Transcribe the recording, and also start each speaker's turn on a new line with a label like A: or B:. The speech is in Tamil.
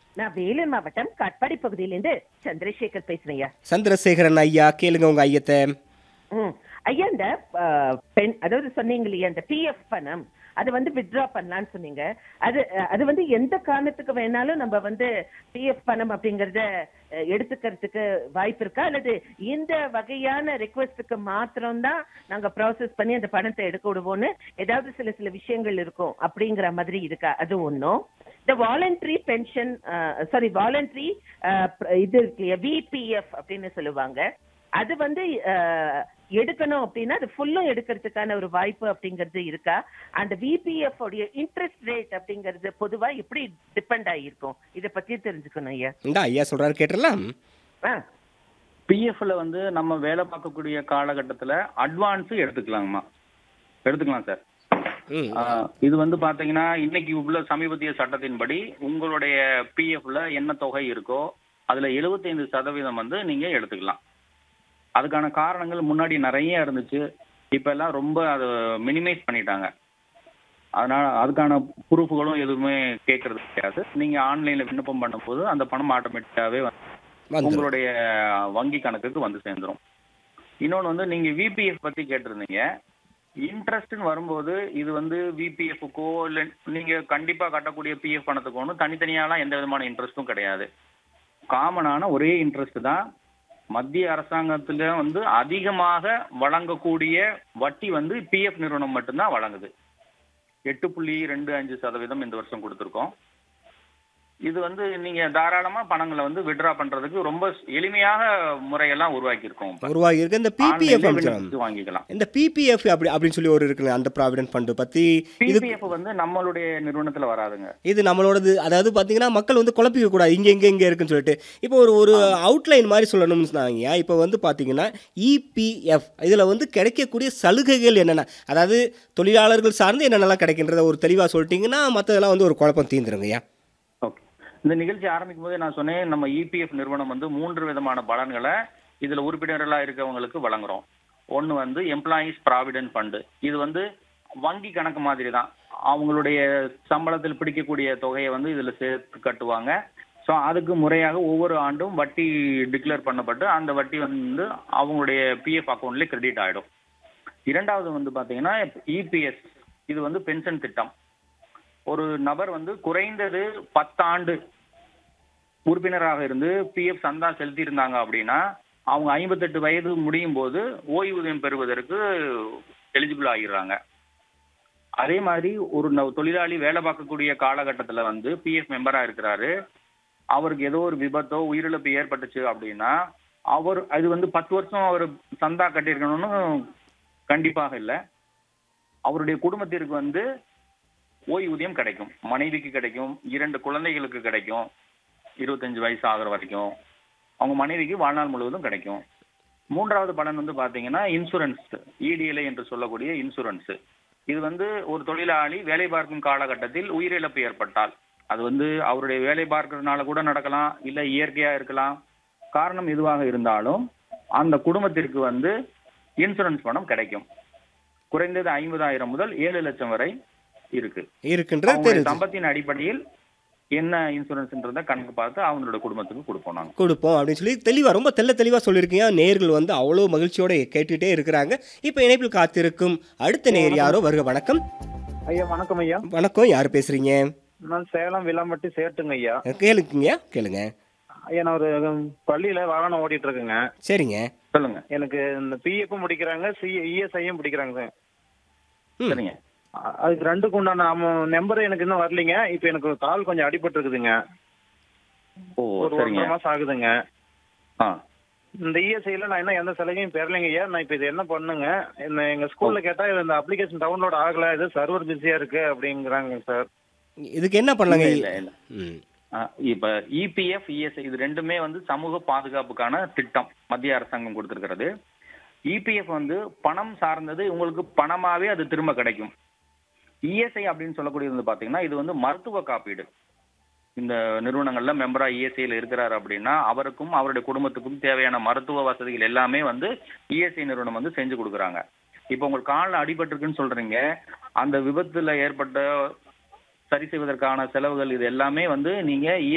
A: நான் வேலூர் மாவட்டம் காட்பாடி பகுதியிலிருந்து சந்திரசேகர் பேசுறேன்
B: சந்திரசேகரன் ஐயா கேளுங்க உங்க ஐயத்தை
A: ம் ஐயா இந்த அஹ், பெண் அதாவது சொன்னீங்க இல்லையா இந்த பிஎஃப் பணம் அது வந்து வித்ட்ரா பண்ணலாம்னு சொன்னீங்க அது அஹ், அது வந்து எந்த காரணத்துக்கு வேணாலும் நம்ம வந்து பிஎஃப் பணம் அப்படிங்கறத அஹ், எடுத்துக்கிறதுக்கு வாய்ப்பு இருக்கா அல்லது இந்த வகையான ரெக்வஸ்டுக்கு மாத்திரம்தான் நாங்க ப்ராசஸ் பண்ணி அந்த பணத்தை எடுக்க விடுவோம்னு ஏதாவது சில சில விஷயங்கள் இருக்கும் அப்படிங்கிற மாதிரி இருக்கா அது ஒண்ணும் இந்த வாலண்டரி பென்ஷன் சாரி வாலண்டரி இது இருக்கு இல்லையா விபிஎஃப் அப்படின்னு சொல்லுவாங்க அது வந்து அஹ், எடுக்கணும் அப்படின்னா அது ஃபுல்லும் எடுக்கிறதுக்கான ஒரு வாய்ப்பு அப்படிங்கிறது இருக்கா அந்த விபிஎஃப் உடைய இன்ட்ரெஸ்ட் ரேட் அப்படிங்கிறது பொதுவா எப்படி டிபெண்ட் ஆகிருக்கும் இத பத்தி தெரிஞ்சுக்கணும் ஐயா
B: இந்த ஐயா சொல்றாரு கேட்டுடலாம்
A: ஆ
C: பிஎஃப்ல வந்து நம்ம வேலை பார்க்கக்கூடிய காலகட்டத்தில் அட்வான்ஸ் எடுத்துக்கலாங்கம்மா எடுத்துக்கலாம் சார்
B: ம்
C: ஆஹ் இது வந்து பாத்தீங்கன்னா இன்னைக்கு உள்ள சமீபத்திய சட்டத்தின்படி உங்களுடைய பிஎஃப்ல என்ன தொகை இருக்கோ அதுல 75% சதவீதம் வந்து நீங்க எடுத்துக்கலாம் அதுக்கான காரணங்கள் முன்னாடி நிறைய இருந்துச்சு இப்ப எல்லாம் ரொம்ப அதை மினிமைஸ் பண்ணிட்டாங்க அதனால அதுக்கான ப்ரூஃப்களும் எதுவுமே கேட்கறது கிடையாது நீங்க ஆன்லைன்ல விண்ணப்பம் பண்ணும்போது அந்த பணம் ஆட்டோமேட்டிக்காவே
B: வந்துரும்
C: உங்களுடைய வங்கி கணக்குக்கு வந்து சேர்ந்துரும் இன்னொன்று வந்து நீங்க விபிஎஃப் பத்தி கேட்டிருந்தீங்க இன்ட்ரெஸ்ட்னு வரும்போது இது வந்து விபிஎஃப்க்கோ இல்லை நீங்க கண்டிப்பா கட்டக்கூடிய பிஎஃப் பணத்துக்கு ஒன்றும் தனித்தனியாலாம் எந்த விதமான இன்ட்ரெஸ்ட்டும் கிடையாது காமனான ஒரே இன்ட்ரெஸ்ட் தான் மத்திய அரசாங்கத்துல வந்து அதிகமாக வழங்கக்கூடிய வட்டி வந்து பிஎஃப் நிறுவனம் மட்டும்தான் வழங்குது எட்டு புள்ளி ரெண்டு அஞ்சு சதவீதம் இந்த வருஷம் கொடுத்துருக்கோம் இது வந்து நீங்க தாராளமா பணங்களை வந்து விட்ரா பண்றதுக்கு ரொம்ப எளிமையாக முறையெல்லாம் உருவாக்கி இருக்கோம் இப்ப.
B: உருவாகி இருக்கு இந்த பிபிஎஃப்
C: ஆன்லைன்ல விண்ணப்பிச்சு வாங்கிக்கலாம்
B: இந்த பிபிஎஃப் அப்படி அப்படின்னு சொல்லி ஒரு இருக்குல்ல அந்த ப்ராவிடன்ட் ஃபண்ட் பத்தி இது
C: பிபிஎஃப் வந்து நம்மளுடைய நிறுவனத்துல வராதுங்க
B: இது நம்மளோடது அதாவது பார்த்தீங்கன்னா மக்கள் வந்து குழப்பிக்க கூடாது இங்கே இங்கே இங்கே இருக்குன்னு சொல்லிட்டு இப்போ ஒரு ஒரு அவுட்லைன் மாதிரி சொல்லணும்னு சொன்னாங்க இப்போ வந்து பார்த்தீங்கன்னா இபிஎஃப் இதில் வந்து கிடைக்கக்கூடிய சலுகைகள் என்னென்ன அதாவது தொழிலாளர்கள் சார்ந்து என்னென்னலாம் கிடைக்கின்றத ஒரு தெளிவாக சொல்லிட்டீங்கன்னா மற்றதெல்லாம் வந்து ஒரு குழப்பம் தீந்துருங்கய்யா
C: ஓகே இந்த நிகழ்ச்சி ஆரம்பிக்கும் போதே நான் சொன்னேன் நம்ம இபிஎஃப் நிறுவனம் வந்து மூன்று விதமான பலன்களை இதுல உறுப்பினர்களா இருக்கவங்களுக்கு வழங்குறோம் ஒன்னு வந்து எம்ப்ளாயீஸ் ப்ராவிடென்ட் ஃபண்டு இது வந்து வங்கி கணக்கு மாதிரி தான் அவங்களுடைய சம்பளத்தில் பிடிக்கக்கூடிய தொகையை வந்து இதுல சேர்த்து கட்டுவாங்க ஸோ அதுக்கு முறையாக ஒவ்வொரு ஆண்டும் வட்டி டிக்ளேர் பண்ணப்பட்டு அந்த வட்டி வந்து அவங்களுடைய பிஎஃப் அக்கௌண்ட்லேயே கிரெடிட் ஆயிடும் இரண்டாவது வந்து பாத்தீங்கன்னா இபிஎஸ் இது வந்து பென்ஷன் திட்டம் ஒரு நபர் வந்து குறைந்தது பத்தாண்டு உறுப்பினராக இருந்து பிஎஃப் சந்தா செலுத்தி இருந்தாங்க அப்படின்னா அவங்க ஐம்பத்தெட்டு வயது முடியும் போது ஓய்வூதியம் பெறுவதற்கு எலிஜிபிள் ஆகிடுறாங்க அதே மாதிரி ஒரு ந- தொழிலாளி வேலை பார்க்கக்கூடிய காலகட்டத்தில் வந்து பிஎஃப் மெம்பரா இருக்கிறாரு அவருக்கு ஏதோ ஒரு விபத்தோ உயிரிழப்பு ஏற்பட்டுச்சு அப்படின்னா அவர் அது வந்து பத்து வருஷம் அவர் சந்தா கட்டியிருக்கணும்னு கண்டிப்பாக இல்லை அவருடைய குடும்பத்திற்கு வந்து ஓய்வூதியம் கிடைக்கும் மனைவிக்கு கிடைக்கும் இரண்டு குழந்தைகளுக்கு கிடைக்கும் இருபத்தஞ்சு வயசு ஆகுற வரைக்கும் அவங்க மனைவிக்கு வாழ்நாள் முழுவதும் கிடைக்கும் மூன்றாவது பலன் வந்து பாத்தீங்கன்னா இன்சூரன்ஸ் இடிஎல்ஐ என்று சொல்லக்கூடிய இன்சூரன்ஸ் இது வந்து ஒரு தொழிலாளி வேலை பார்க்கும் காலகட்டத்தில் உயிரிழப்பு ஏற்பட்டால் அது வந்து அவருடைய வேலை பார்க்கறதுனால கூட நடக்கலாம் இல்ல இயற்கையா இருக்கலாம் காரணம் எதுவாக இருந்தாலும் அந்த குடும்பத்திற்கு வந்து இன்சூரன்ஸ் பணம் கிடைக்கும் குறைந்தது ஐம்பதாயிரம் முதல் ஏழு லட்சம் வரை இருக்கு
B: இருக்குன்றது
C: அவங்களுடைய
B: தெரிஞ்சு
C: சம்பத்தின் அடிப்படையில் என்ன இன்சூரன்ஸ்ன்றத கணக்கு பார்த்து அவங்களோட குடும்பத்துக்கு கொடுப்போம் நாங்க
B: கொடுப்போம் அப்படின்னு சொல்லி தெளிவாக ரொம்ப தெள்ள தெளிவாக சொல்லியிருக்கீங்க நேர்கள் வந்து அவ்வளோ மகிழ்ச்சியோட கேட்டுகிட்டே இருக்கிறாங்க இப்போ இணைப்பில் காத்திருக்கும் அடுத்த நேர் யாரோ வருக வணக்கம்
D: ஐயா வணக்கம் ஐயா
B: வணக்கம் யார் பேசுறீங்க
D: நான் சேலம் விளாம்பட்டி சேட்டுங்க ஐயா
B: கேளுக்குங்க கேளுங்க
D: ஐயா நான் ஒரு உம், பள்ளியில வாகனம் ஓட்டிட்டு இருக்கேங்க
B: சரிங்க
C: சொல்லுங்க
D: எனக்கு இந்த பிஎஃப்பும் முடிக்கிறாங்க சி இஎஸ்ஐயும் பிடிக்கிறாங்க
B: ம்.
C: சரிங்க
D: அ- அதுக்கு ரெண்டுக்கு உண்டான நம்பர் எனக்கு இன்னும் வரலைங்க இப்போ எனக்கு கால் கொஞ்சம் அடிபட்டு இருக்குதுங்க
C: ஓ
D: ஒரு
C: சரிங்க
D: ஒன்றரை மாசம் ஆகுதுங்க
C: ஆ
D: இந்த இஎஸ்ஐல நான் இன்னும் எந்த சலுகையும் பெறலைங்க ஐயா நான் இப்போ இது என்ன பண்ணுங்க இந்த எங்க ஸ்கூல்ல கேட்டா இந்த அப்ளிகேஷன் டவுன்லோட் ஆகல இது சர்வர் பிஸியா இருக்கு அப்படிங்கிறாங்க சார்
B: இதுக்கு என்ன பண்ணலாங்க
C: இல்ல, இல்ல, இல்ல.
B: ம்
C: ஆ, இப்ப இபிஎஃப் இஎஸ்ஐ இது ரெண்டுமே வந்து சமூக பாதுகாப்புக்கான திட்டம் மத்திய அரசாங்கம் கொடுத்திருக்கிறது இபிஎஃப் வந்து பணம் சார்ந்தது உங்களுக்கு பணமாவே அது திரும்ப கிடைக்கும் இஎஸ்ஐ அப்படின்னு சொல்லக்கூடியது வந்து பாத்தீங்கன்னா இது வந்து மருத்துவ காப்பீடு இந்த நிறுவனங்கள்ல மெம்பரா இஎஸ்ஐல இருக்கிறாரு அப்படின்னா அவருக்கும் அவருடைய குடும்பத்துக்கும் தேவையான மருத்துவ வசதிகள் எல்லாமே வந்து இஎஸ்ஐ நிறுவனம் வந்து செஞ்சு கொடுக்குறாங்க இப்போ உங்களுக்கு காலில் அடிபட்டிருக்குன்னு சொல்றீங்க அந்த விபத்துல ஏற்பட்ட சரி செய்வதற்கான செலவுகள் இது எல்லாமே வந்து நீங்க